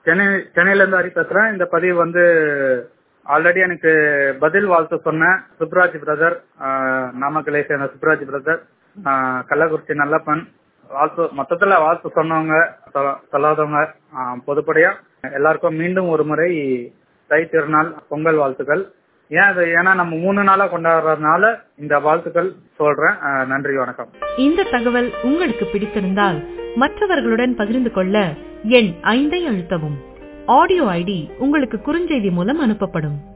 சென்னை சென்னையில இருந்து ஹரி பேசுறேன் இந்த பதிவு வந்து ஆல்ரெடி எனக்கு பதில் வாழ்த்து சொன்ன சுப்ராஜ் பிரதர் நாமக்கலை சேர்ந்த சுப்ராஜ் பிரதர் கள்ளக்குறிச்சி நல்லப்பன் வாழ்த்து மொத்தத்துல வாழ்த்து சொன்னவங்க சொ- சொல்லாதவங்க ஆஹ் பொதுப்படையா எல்லாருக்கும் மீண்டும் ஒரு முறை தை திருநாள் பொங்கல் வாழ்த்துக்கள் ஏன் அது ஏன்னா நம்ம மூணு நாளா கொண்டாடுறதுனால இந்த வாழ்த்துக்கள் சொல்றேன் ஆஹ் நன்றி வணக்கம் இந்த தகவல் உங்களுக்கு பிடித்திருந்தால் மற்றவர்களுடன் பகிர்ந்து கொள்ள எண் ஐந்தை அழுத்தவும் ஆடியோ ஐடி உங்களுக்கு குறுஞ்செய்தி மூலம் அனுப்பப்படும்